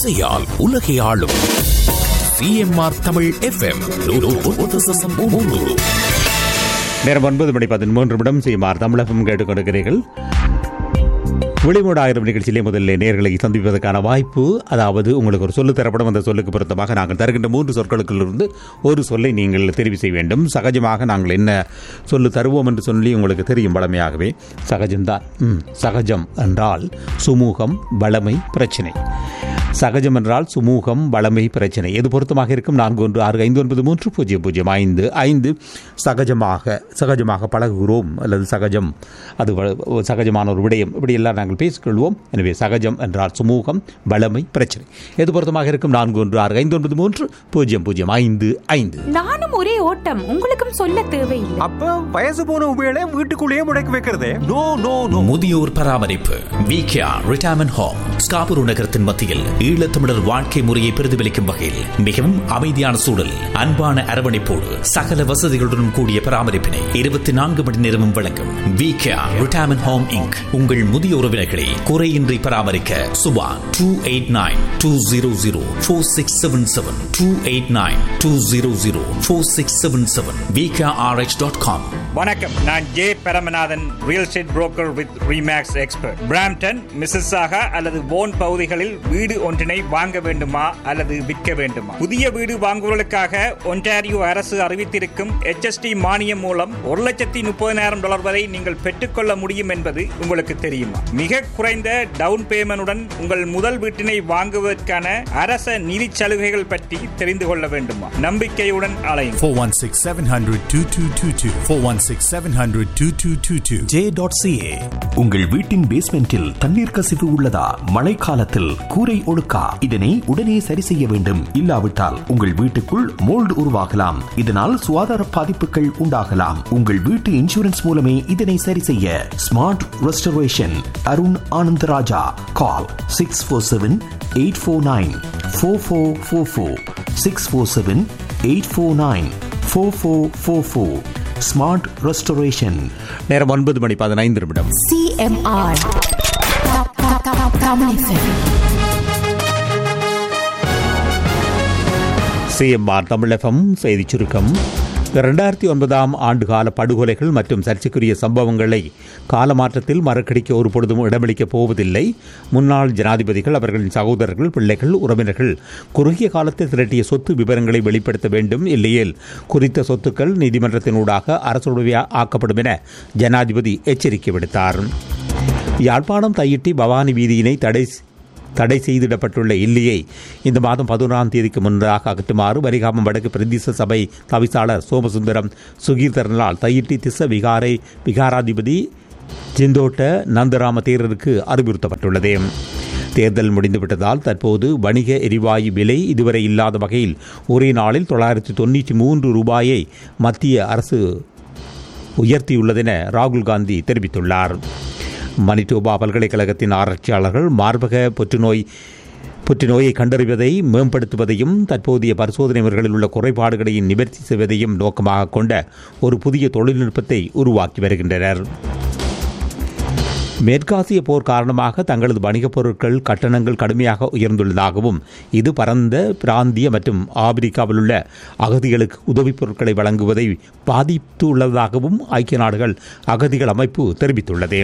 இசையால் உலகை ஆளும் சிஎம்ஆர் தமிழ் எஃப்எம் நேரம் ஒன்பது மணி பதிமூன்று நிமிடம் செய்யுமாறு தமிழகம் கேட்டுக்கொண்டிருக்கிறீர்கள் விழிமூடாயிரம் நிகழ்ச்சியிலே முதல்ல நேர்களை சந்திப்பதற்கான வாய்ப்பு அதாவது உங்களுக்கு ஒரு சொல்லு தரப்படும் அந்த சொல்லுக்கு பொருத்தமாக நாங்கள் தருகின்ற மூன்று சொற்களுக்கிலிருந்து ஒரு சொல்லை நீங்கள் தெரிவு செய்ய வேண்டும் சகஜமாக நாங்கள் என்ன சொல்லு தருவோம் என்று சொல்லி உங்களுக்கு தெரியும் பழமையாகவே சகஜம்தான் ம், சகஜம் என்றால் சுமூகம் வளமை பிரச்சனை சகஜம் என்றால் சுமூகம் வளமை பிரச்சனை எது பொருத்தமாக இருக்கும் நான்கு ஒன்று ஆறு ஐந்து ஒன்பது மூன்று பூஜ்ஜியம் பூஜ்ஜியம் ஐந்து ஐந்து சகஜமாக சகஜமாக பழகுகிறோம் அல்லது சகஜம் அது வ- சகஜமான ஒரு விடயம் இப்படி எல்லாம் நாங்கள் பேசிக்கொள்வோம் எனவே சகஜம் என்றால் சுமூகம் வளமை பிரச்சனை எது பொருத்தமாக இருக்கும் நான்கு ஒன்று ஆறு ஐந்து ஒன்பது மூன்று பூஜ்ஜியம் பூஜ்ஜியம் ஐந்து ஐந்து நானும் ஒரே ஓட்டம் உங்களுக்கும் சொல்ல தேவையில்லை அப்ப வயசு போன உபயோக வீட்டுக்குள்ளேயே முடக்கி வைக்கிறதே நோ நோ நோ முதியோர் பராமரிப்பு விகேஆ ரிட்டையர்மெண்ட் ஹோம் ஸ்காபுரு நகரத்தின் மத்தியில் ஈழத்தமிழர் வாழ்க்கை முறையை பிரதிபலிக்கும் வகையில் மிகவும் அமைதியான சூழல் அன்பான அரவணைப்போடு சகல வசதிகளுடன் கூடிய பராமரிப்பினை இருபத்தி நான்கு மணி நேரமும் வழங்கும் விகேஆ ரிட்டையர்மெண்ட் ஹோம் இங்க் உங்கள் முதிய உறவினர்களை குறையின்றி பராமரிக்க Suba two eight nine two zero zero four six seven seven two eight nine two zero zero four six seven seven VKRH dot com வணக்கம் நான் J Paramanathan real estate broker with Remax expert Brampton Mississauga அல்லது Vaughan பகுதிகளில் வீடு ஒன்றினை வாங்க வேண்டுமா அல்லது விற்க வேண்டுமா புதிய வீடு வாங்குவதற்காக ஒன்டாரியோ அரசு அறிவித்திருக்கும் HST மானியம் மூலம் ஒரு லட்சத்தி முப்பதினாயிரம் டாலர் வரை நீங்கள் பெற்றுக்கொள்ள முடியும் என்பது உங்களுக்கு தெரியுமா மிக குறைந்த டவுன் பேமெண்டுடன் உங்கள் முதல் வீட்டினை வாங்குவதற்கான அரச நிதி சலுகைகள் பற்றி தெரிந்து கொள்ள வேண்டுமா நம்பிக்கையுடன் அலையுங்கள் 416 700 2222. 416 700 2222. J.ca. உங்கள் வீட்டின் பேஸ்மெண்டில் தண்ணீர் கசிவு உள்ளதா மழைக்காலத்தில் கூரை ஒழுக்கா இதனை உடனே சரி செய்ய வேண்டும் இல்லாவிட்டால் உங்கள் வீட்டுக்குள் மோல்டு உருவாகலாம் இதனால் சுகாதார பாதிப்புகள் உண்டாகலாம் உங்கள் வீட்டு இன்சூரன்ஸ் மூலமே இதனை சரி செய்ய smart restoration Arun Anandaraja call six four seven eight four nine four four four four six four seven eight four nine four four four four smart restoration நேரம் ஒன்பது மணி பதினைந்து நிமிடம் சிஎம்ஆர் தமிழ் FM. சிஎம்ஆர் தமிழகம் செய்திச் சுருக்கம் இரண்டாயிரத்தி ஒன்பதாம் ஆண்டுகால படுகொலைகள் மற்றும் சர்ச்சைக்குரிய சம்பவங்களை காலமாற்றத்தில் மறக்கடிக்க ஒரு பொழுதும் இடமளிக்கப் போவதில்லை முன்னாள் ஜனாதிபதிகள் அவர்களின் சகோதரர்கள் பிள்ளைகள் உறவினர்கள் குறுகிய காலத்தில் திரட்டிய சொத்து விவரங்களை வெளிப்படுத்த வேண்டும் இல்லையேல் குறித்த சொத்துக்கள் நீதிமன்றத்தினூடாக அரசுடைய ஆக்கப்படும் என ஜனாதிபதி எச்சரிக்கை விடுத்தார் யாழ்ப்பாணம் தையிட்டி பவானி வீதியினை தடை தடை செய்திடப்பட்டுள்ள இல்லையை இந்த மாதம் பதினோராம் தேதிக்கு முன்னதாக அகற்றுமாறு வரிகாமம் வடக்கு பிரதேச சபை தவிசாளர் சோமசுந்தரம் சுகீர்தரனால் தையிட்டி திச விகாரை விகாராதிபதி ஜிந்தோட்ட நந்தராம தேரருக்கு அறிவுறுத்தப்பட்டுள்ளது தேர்தல் முடிந்துவிட்டதால் தற்போது வணிக எரிவாயு விலை இதுவரை இல்லாத வகையில் ஒரே நாளில் தொள்ளாயிரத்தி தொண்ணூற்றி மூன்று ரூபாயை மத்திய அரசு உயர்த்தியுள்ளதென ராகுல் காந்தி தெரிவித்துள்ளார் மணிட்டோபா பல்கலைக்கழகத்தின் ஆராய்ச்சியாளர்கள் மார்பக புற்றுநோய் புற்றுநோயை கண்டறிவதை மேம்படுத்துவதையும் தற்போதைய பரிசோதனை முறைகளில் உள்ள குறைபாடுகளை நிவர்த்தி செய்வதையும் நோக்கமாக கொண்ட ஒரு புதிய தொழில்நுட்பத்தை உருவாக்கி வருகின்றனர் மேற்காசிய போர் காரணமாக தங்களது வணிகப் பொருட்கள் கட்டணங்கள் கடுமையாக உயர்ந்துள்ளதாகவும் இது பரந்த பிராந்திய மற்றும் ஆப்பிரிக்காவில் உள்ள அகதிகளுக்கு உதவிப் பொருட்களை வழங்குவதை பாதித்துள்ளதாகவும் ஐக்கிய நாடுகள் அகதிகள் அமைப்பு தெரிவித்துள்ளது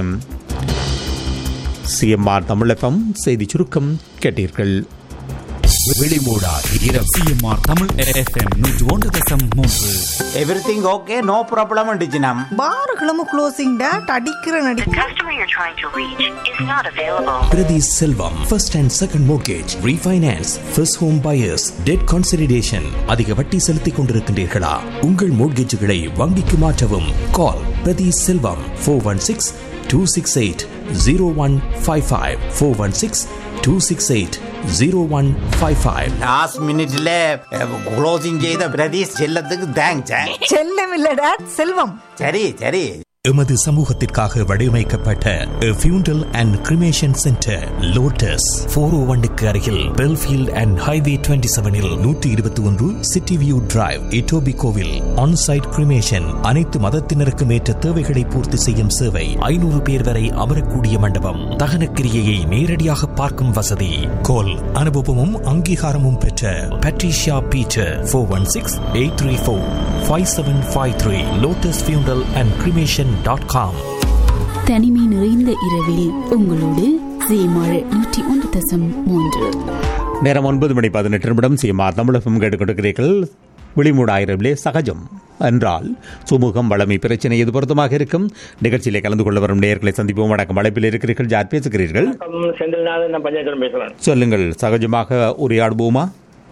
சிஎம்ஆர் தமிழகம் செய்தி சுருக்கம் கேட்டீர்கள் வெளிமூடா இரவு சிஎம்ஆர் தமிழ் எஃப்எம் நூற்று ஒன்று தசம் மூன்று எவ்ரிதிங் ஓகே நோ ப்ராப்ளம் டிஜினம் பாருகளும் க்ளோசிங் டேட் அடிக்கிற நடி customer you're trying to reach is not available. Prathi Selvam first and second mortgage refinance first home buyers debt consideration அதிக வட்டி செலுத்திக் கொண்டிருக்கின்றீர்களா உங்கள் மோர்கேஜுகளை வங்கிக்கு மாற்றவும் call Prathi Selvam four one six two six eight zero one five five four one six two six eight zero one five five last மினிட்ல closing செய்த பிரதீஷ் செல்லத்துக்கு thanks செல்லம் இல்ல டேட் செல்வம் சரி சரி எமது சமூகத்திற்காக வடிவமைக்கப்பட்ட funeral and cremation centre Lotus four O ஒன்னுக்கு அருகில் பெல்ஃபீல்ட் அண்ட் ஹைவே டுவெண்ட்டி செவனில் நூற்றி இருபத்தி ஒன்று சிட்டி வியூ டிரைவ் இட்டோபி கோவில் ஆன்சைட் கிரிமேஷன் அனைத்து மதத்தினருக்கும் ஏற்ற தேவைகளை பூர்த்தி செய்யும் சேவை ஐநூறு பேர் வரை அமரக்கூடிய மண்டபம் தகனக்கிரியையை நேரடியாக பார்க்கும் வசதி கோல் அனுபவமும் அங்கீகாரமும் பெற்ற Patricia Peter four one six eight three four five seven five three Lotus funeral and cremation dot com தனிமை நிறைந்த இரவில் உங்களோடு சீமாழ் நூற்றி ஒன்று தசம் மூன்று நேரம் ஒன்பது மணி பதினெட்டு நிமிடம் சீமார் தமிழகம் கேட்டுக்கொண்டிருக்கிறீர்கள் விழிமூடாயிரவிலே சகஜம் என்றால் சுமூகம் வளமை பிரச்சனை இது பொருத்தமாக இருக்கும் நிகழ்ச்சியிலே கலந்து கொள்ள வரும் நேர்களை சந்திப்போம் வணக்கம் அழைப்பில் இருக்கிறீர்கள் யார் பேசுகிறீர்கள் வணக்கம் செந்தில்நாதன் நான் பஞ்சாயத்து பேசுறேன் சொல்லுங்கள் சகஜமாக உரையாடுவோமா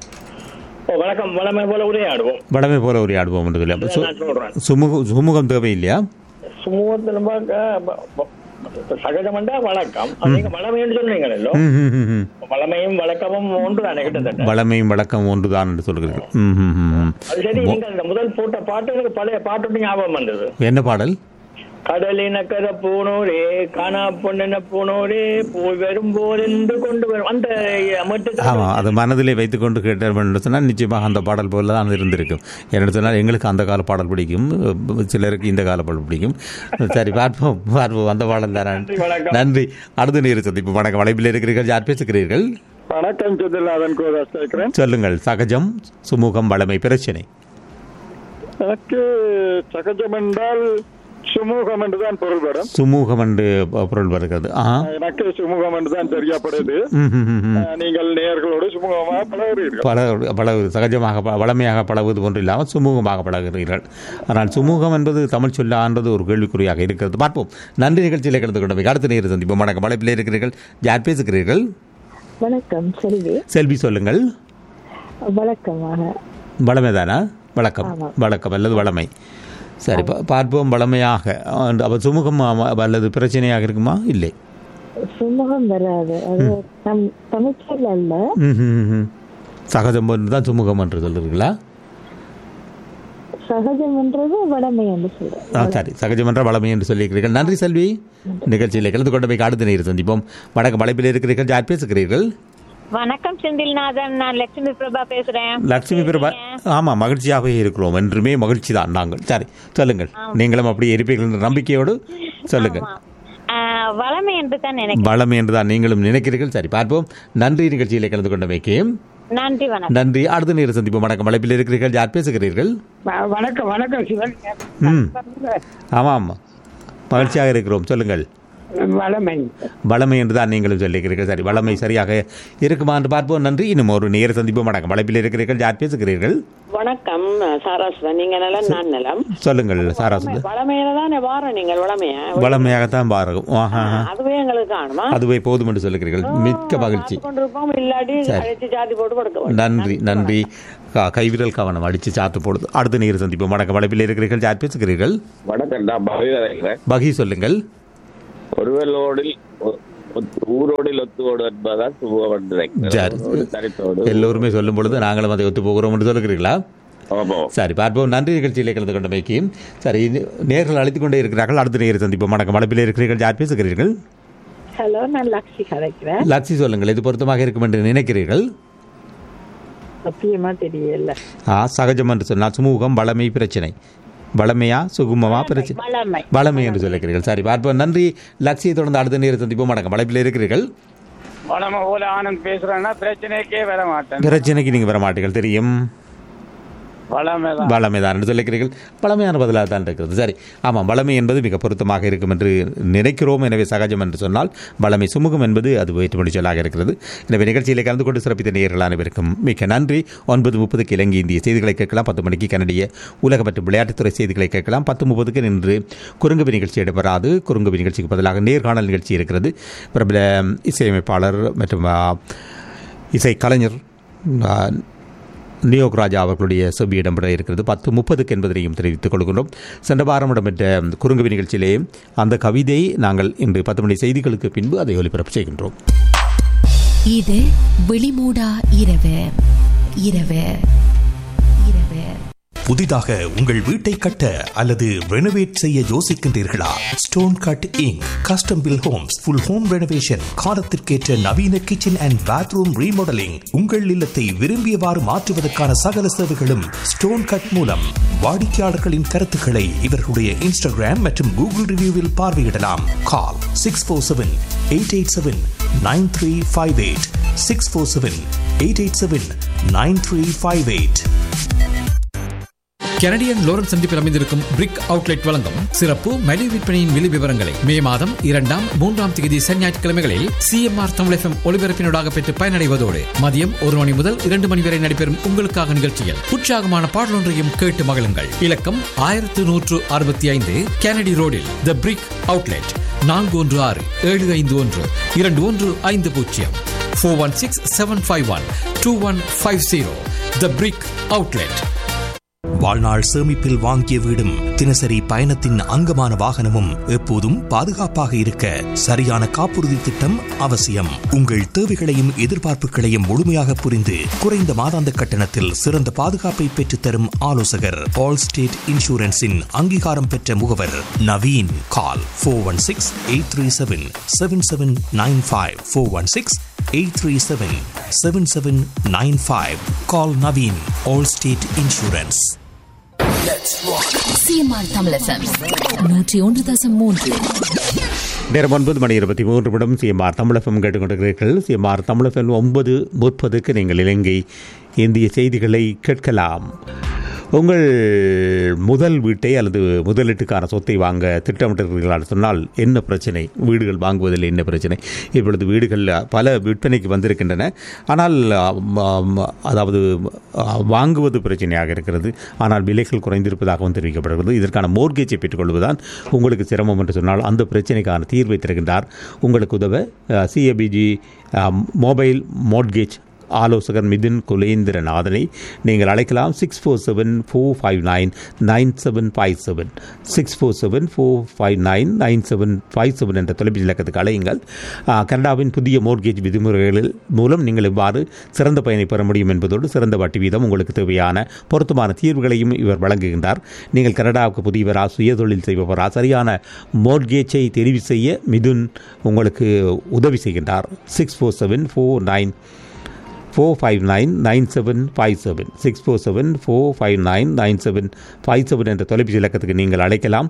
ஓ வணக்கம் வளமை போல உரையாடுவோம் வளமை போல உரையாடுவோம் என்று சொல்லி சு- நான் சொல்றேன் சுமூக சுமூகம் தேவை இல்லையா சுமூகத்தில் பார்க்க ப- ப- சகஜமண்டா வழக்கம் அது நீங்க வளமைன்னு சொன்னீங்களோ ம், ம், ம், ம். வளமையும் வழக்கமும் ஒன்று தானே கிட்டத்தட்ட வளமையும் வழக்கம் ஒன்றுதான் என்று சொல்கிறீர்கள் ம், ம், ம், ம். அது சரி நீங்க அந்த முதல் போட்ட பாட்டு எனக்கு பழைய பாட்டு ஞாபகம் வந்தது என்ன பாடல் கடலினக்கர பூனோரே காணா பொண்ணின பூனோரே போய் வரும்போது என்று கொண்டு வரும் அந்த மட்டும் ஆமாம் அது மனதிலே வைத்துக்கொண்டு கேட்டார் என்று சொன்னால் நிச்சயமாக அந்த பாடல் போல தான் இருந்திருக்கும் என்ன சொன்னால் எங்களுக்கு அந்த கால பாடல் பிடிக்கும் சிலருக்கு இந்த கால பாடல் பிடிக்கும் சரி பார்ப்போம் பார்ப்போம் அந்த பாடல் தான் நன்றி அடுத்த நேரு சந்திப்பு வணக்கம் வளைப்பில் இருக்கிறீர்கள் யார் பேசுகிறீர்கள் வணக்கம் செந்தில்நாதன் கோதாஸ் கேட்கிறேன் சொல்லுங்கள் சகஜம் சுமூகம் வளமை பிரச்சனை எனக்கு சகஜம் என்றால் சுமூகம் என்றுதான் பொருள்படும் சுமூகம் என்று பொருள் வருகிறது ஆ எனக்கு சுமூகம் என்றுதான் தெரியப்படுது ம், ம், ம், ம். அஹ், நீங்கள் நேயர்களோடு சுமூகமாக பழகுறீர்கள் பல பழகு சகஜமாக ப- வளமையாக பழகுவது போன்று இல்லாமல் சுமூகமாக பழகுகிறீர்கள் ஆனால் சுமூகம் என்பது தமிழ் சொல்லான்றது ஒரு கேள்விக்குறியாக இருக்கிறது பார்ப்போம் நன்றி நிகழ்ச்சியில் கலந்து கொண்டவை அடுத்த நேரம் சந்திப்போம் வணக்கம் மலைப்பில் இருக்கிறீர்கள் யார் பேசுகிறீர்கள் வணக்கம் செல்வி செல்வி சொல்லுங்கள் வழக்கமாக வளமை தானா வழக்கம் ஆமாம். வழக்கம் அல்லது வளமை சரி பா- பார்ப்போம் வளமையாக அப்போ சுமூகம் ஆமா, அல்லது பிரச்சனையாக இருக்குமா இல்லை சுமூகம் வராது அது நம் தமிழ்ச்சொல் அல்ல ம், ம், ம், ம். சகஜம் என்று தான் சுமூகம் என்று சொல்லுறீங்களா சகஜம் என்றது வடமை என்று சொல்றேன் ஆ சரி சகஜமன்ற வளமை என்று சொல்லியிருக்கிறீர்கள் நன்றி செல்வி நிகழ்ச்சியில் கலந்து கொண்டு போய் அடுத்த நேரம் சந்திப்போம் வணக்கம் வளைப்பில் இருக்கிறீர்கள் யார் பேசுகிறீர்கள் வணக்கம் செந்தில்நாதன் நான் லட்சுமி பிரபா பேசுறேன் லட்சுமி பிரபா ஆமாம் மகிழ்ச்சியாகவே இருக்கிறோம் என்றுமே மகிழ்ச்சி தான் நாங்கள் சரி சொல்லுங்கள் நீங்களும் அப்படி இருப்பீர்கள் என்ற நம்பிக்கையோடு சொல்லுங்கள் ஆஹ், வளமை என்று தான் நினைக்கிறேன் வளமை என்று தான் நீங்களும் நினைக்கிறீர்கள் சரி பார்ப்போம் நன்றி நிகழ்ச்சியில் கலந்து கொண்டமைக்கு நன்றி வணக்கம் நன்றி அடுத்த நேரம் சந்திப்போம் வணக்கம் வளைப்பில் இருக்கிறீர்கள் யார் பேசுகிறீர்கள் வணக்கம் வணக்கம் சிவன் ம் ஆமாம் ஆமாம் மகிழ்ச்சியாக இருக்கிறோம் சொல்லுங்கள் வளமை வளமை என்று தான் நீங்களும் சொல்லியிருக்கிறீர்கள் சரி வளமை சரியாக இருக்குமா என்று பார்ப்போம் நன்றி இன்னும் ஒரு நேர சந்திப்போம் வணக்கம் வளைப்பில் இருக்கிறீர்கள் யார் பேசுகிறீர்கள் வணக்கம் சாராசுதன் நீங்க நலம் நான் நலம் சொல்லுங்கள் சாராசுது வளமையில தானே வாரம் நீங்கள் வளமைய வளமையாகத்தான் பாருங்க ஆஹா ஆஹா. அதுவே எங்களுக்கு காணுமா அதுவே போதும் என்று சொல்லுகிறீர்கள் மிக்க மகிழ்ச்சி கொண்டிருப்போம் இல்லாட்டி சரி. அழைச்சு ஜாதி போட்டு கொடுக்க வேண்டும். நன்றி நன்றி க- கைவிரல் கவனம் அடித்து சாத்து போடுது அடுத்த நேர சந்திப்போம் வணக்கம் வளைப்பில் இருக்கிறீர்கள் யார் பேசுகிறீர்கள் வணக்கம் நான் பகிரங்கிறேன் பகி சொல்லுங்கள் ஒருவரோடில் ஒ- ஒத்து- ஊரோடில் ஒத்துவோடு என்பதான் சுபம் என்று நினைக்கிறேன். சரி ஒரு தனித்தோடு எல்லோருமே சொல்லும் பொழுது நாங்களும் அதை ஒத்து போகிறோம் என்று சொல்லுகிறீர்களா ஆமாம். சரி பார்ப்போம் நன்றி நிகழ்ச்சியிலே கலந்து கொண்டமைக்கு சரி இது நேர்கள் அழைத்துக் கொண்டே இருக்கிறார்கள் அடுத்த நேர சந்திப்போம் வணக்கம் வளைப்பில் இருக்கிறீர்கள் யார் பேசுகிறீர்கள் ஹலோ நான் லக்ஷி கதைக்கிறேன் லக்ஷி சொல்லுங்கள் இது பொருத்தமாக இருக்கும் என்று நினைக்கிறீர்கள் சத்தியமா தெரியல ஆ சகஜம் என்று சொன்னால் சுமூகம் வளமை பிரச்சனை வளமையா சுகுமமா பிரச்சனை வளமை வளமை என்று சொல்லுகிறீர்கள் சரி பார்ப்போம் நன்றி லக்ஷியை தொடர்ந்து அடுத்த நேரம் சந்திப்போம் வணக்கம் வளைப்பில் இருக்கிறீர்கள் வளம போல ஆனந்த் பேசுறேன்னா பிரச்சனைக்கே வர மாட்டேன் பிரச்சனைக்கு நீங்கள் வர மாட்டீர்கள் தெரியும் வளமை தான் வளமை தான் என்று சொல்லுகிறீர்கள் பழமையான பதிலாக தான் இருக்கிறது சரி ஆமாம் வளமை என்பது மிக பொருத்தமாக இருக்கும் என்று நினைக்கிறோம் எனவே சகஜம் என்று சொன்னால் வளமை சுமூகம் என்பது அது வேற்றுமொழி சொல்லாக இருக்கிறது எனவே நிகழ்ச்சியில் கலந்து கொண்டு சிறப்பித்த நேர்கள் அனைவருக்கும் மிக்க நன்றி ஒன்பது முப்பதுக்கு இலங்கை இந்திய செய்திகளை கேட்கலாம் பத்து மணிக்கு கனடிய உலக மற்றும் விளையாட்டுத்துறை செய்திகளை கேட்கலாம் பத்து முப்பதுக்கு நின்று குறுங்குவி நிகழ்ச்சி இடம்பெறாது குறுங்குவி நிகழ்ச்சிக்கு பதிலாக நேர்காணல் நிகழ்ச்சி இருக்கிறது பிரபல இசையமைப்பாளர் மற்றும் ஆ, இசை கலைஞர் ஆ, நியோக் ராஜா அவர்களுடைய செபி இடம்பெற இருக்கிறது பத்து முப்பதுக்கு என்பதனையும் தெரிவித்துக் கொள்கின்றோம் சென்ற வாரம் இடம்பெற்ற குறுங்குவி நிகழ்ச்சியிலே அந்த கவிதை நாங்கள் இன்று பத்து மணி செய்திகளுக்கு பின்பு அதை ஒலிபரப்பு செய்கின்றோம் இது வெளிமூடா இரவு இரவு இரவு புதிதாக உங்கள் வீட்டை கட்ட அல்லது ரெனோவேட் செய்ய யோசிக்கின்றீர்களா Stone Cut Inc custom built homes full home renovation காலத்திற்கேற்ற நவீன கிச்சன் அண்ட் பாத்ரூம் ரீமாடலிங் உங்கள் இல்லத்தை விரும்பியவாறு மாற்றுவதற்கான சகல சேவைகளும் ஸ்டோன் கட் மூலம் வாடிக்கையாளர்களின் கருத்துக்களை இவர்களுடைய இன்ஸ்டாகிராம் மற்றும் கூகுள் ரிவ்யூவில் பார்வையிடலாம் call six four seven eight eight seven nine three five eight six four seven eight eight seven nine three five eight Kennedy and Lawrence சந்திப்பில் அமைந்திருக்கும் பிரிக் அவுட்லெட் வழங்கும் சிறப்பு மலிவு விற்பனையின் விலை விவரங்களை மே மாதம் இரண்டாம் மூன்றாம் தேதி சனி ஞாயிற்றுக்கிழமைகளில் சிஎம்ஆர் தமிழ் எஃப்எம் ஒளிபரப்பினூடாக பெற்று பயனடைவதோடு மதியம் ஒரு மணி முதல் இரண்டு மணி வரை நடைபெறும் உங்களுக்காக நிகழ்ச்சியில் உற்சாகமான பாடலொன்றையும் கேட்டு மகிழுங்கள் இலக்கம் ஆயிரத்து நூற்று அறுபத்தி ஐந்து கெனடி ரோடில் த பிரிக் அவுட்லெட் நான்கு ஒன்று ஆறு ஏழு ஐந்து ஒன்று இரண்டு ஒன்று ஐந்து பூஜ்ஜியம் four one six seven five one two one five zero the Brick outlet வாழ்நாள் சேமிப்பில் வாங்கிய வீடும் தினசரி பயணத்தின் அங்கமான வாகனமும் எப்போதும் பாதுகாப்பாக இருக்க சரியான காப்புறுதி திட்டம் அவசியம் உங்கள் தேவைகளையும் எதிர்பார்ப்புகளையும் முழுமையாக புரிந்து குறைந்த மாதாந்த கட்டணத்தில் சிறந்த பாதுகாப்பை பெற்றுத்தரும் ஆலோசகர் ஆல் ஸ்டேட் இன்சூரன்ஸின் அங்கீகாரம் பெற்ற முகவர் Naveen call four one six eight three seven seven seven nine five four one six eight three seven seven seven nine five call Naveen Allstate insurance CMR Tamil FM நூற்றி ஒன்று தசம் மூன்று நேரம் ஒன்பது மணி இருபத்தி மூன்று நிமிடம் சிஎம்ஆர் தமிழகம் கேட்டுக்கொண்டிருக்கிறீர்கள் சிஎம்ஆர் தமிழகம் ஒன்பது முப்பதுக்கு நீங்கள் இலங்கை இந்திய செய்திகளை கேட்கலாம் உங்கள் முதல் வீட்டை அல்லது முதலீட்டுக்கான சொத்தை வாங்க திட்டமிட்டிருக்கிறீர்களா சொன்னால் என்ன பிரச்சனை வீடுகள் வாங்குவதில் என்ன பிரச்சனை இப்பொழுது வீடுகள் பல விற்பனைக்கு வந்திருக்கின்றன ஆனால் ஆம், ஆம், அதாவது ஆ, வாங்குவது பிரச்சனையாக இருக்கிறது ஆனால் விலைகள் குறைந்திருப்பதாகவும் தெரிவிக்கப்படுகிறது இதற்கான மோர்கேஜை பெற்றுக்கொள்வதுதான் உங்களுக்கு சிரமம் என்று சொன்னால் அந்த பிரச்சனைக்கான தீர்வை தருகின்றார் உங்களுக்கு உதவ சிஏபிஜி மொபைல் மோட்கேஜ் ஆலோசகர் மிதுன் குலேந்திரநாதனை நீங்கள் அழைக்கலாம் six four seven four five nine nine seven five seven six four seven four five nine nine seven five seven என்ற தொலைபேசி இலக்கத்துக்கு அழையுங்கள் ஆ, கனடாவின் புதிய மோர்கேஜ் விதிமுறைகளில் மூலம் நீங்கள் இவ்வாறு சிறந்த பயனை பெற முடியும் என்பதோடு சிறந்த வட்டி வீதம் உங்களுக்கு தேவையான பொருத்தமான தீர்வுகளையும் இவர் வழங்குகின்றார் நீங்கள் கனடாவுக்கு புதியவரா சுயதொழில் செய்பவரா சரியான மோர்கேஜை தெரிவு செய்ய மிதுன் உங்களுக்கு உதவி செய்கின்றார் six four seven four nine four five nine nine seven five seven six four seven four five nine nine seven five seven என்ற தொலைபேசி இலக்கத்துக்கு நீங்கள் அழைக்கலாம்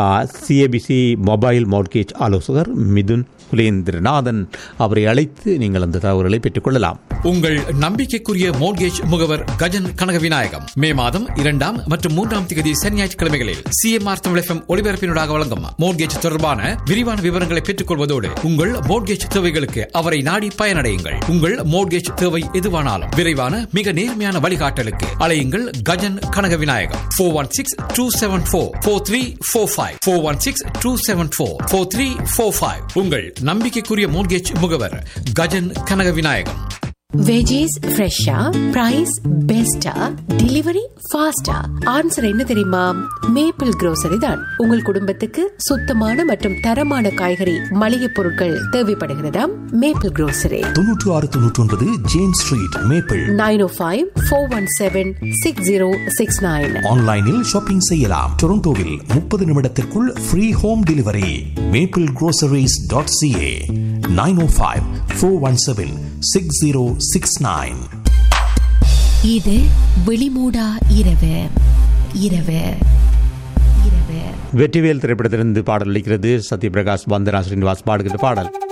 சிஏபிசி மொபைல் மோட்கேஜ் ஆலோசகர் மிதுன் குலேந்திரநாதன் அவரை அழைத்து நீங்கள் அந்த தகவல்களை பெற்றுக்கொள்ளலாம் உங்கள் நம்பிக்கைக்குரிய மோர்கேஜ் முகவர் கஜன் கனக விநாயகம் மே மாதம் இரண்டாம் மற்றும் மூன்றாம் தேதி சனி ஞாயிற்றுக்கிழமைகளில் சிஎம்ஆர் தமிழ் எஃப்எம் ஒளிபரப்பினூடாக வழங்கும் மோர்கேஜ் தொடர்பான விரிவான விவரங்களை பெற்றுக் கொள்வதோடு உங்கள் மோர்கேஜ் தேவைகளுக்கு அவரை நாடி பயனடையுங்கள் உங்கள் மோர்கேஜ் தேவை எதுவானாலும் விரைவான மிக நேர்மையான வழிகாட்டலுக்கு அலையுங்கள் Gajan Kanaga Vinayagam four one six two seven four four three four five four one six two seven four four three four five உங்கள் நம்பிக்கைக்குரிய மோர்கேஜ் முகவர் கஜன் கனக விநாயகம் வெஜிஸ் ஃப்ரெஷ்ஷா பிரைஸ் பெஸ்டா டெலிவரி ஃபாஸ்டா ஆன்சர் என்ன தெரியுமா மேப்பிள் grocery தான் உங்கள் குடும்பத்துக்கு சுத்தமான மற்றும் தரமான காய்கறி மளிகை பொருட்கள் தேவைப்படுகிறதா மேப்பிள் grocery தொன்னூற்று ஆறு தொன்னூற்றி ஒன்பது James Street Maple nine O five four one seven six zero six nine ஆன்லைனில் ஷாப்பிங் செய்யலாம் டொரண்டோவில் முப்பது நிமிடத்திற்குள் free home delivery Maple groceries dot CA nine O five four one seven six zero six nine இது வெளிமூடா இரவு இரவு இரவு வெற்றிவேல் திரைப்படத்திலிருந்து பாடல் அளிக்கிறது சத்யபிரகாஷ் வந்தனா ஸ்ரீனிவாஸ் பாடுகின்ற பாடல்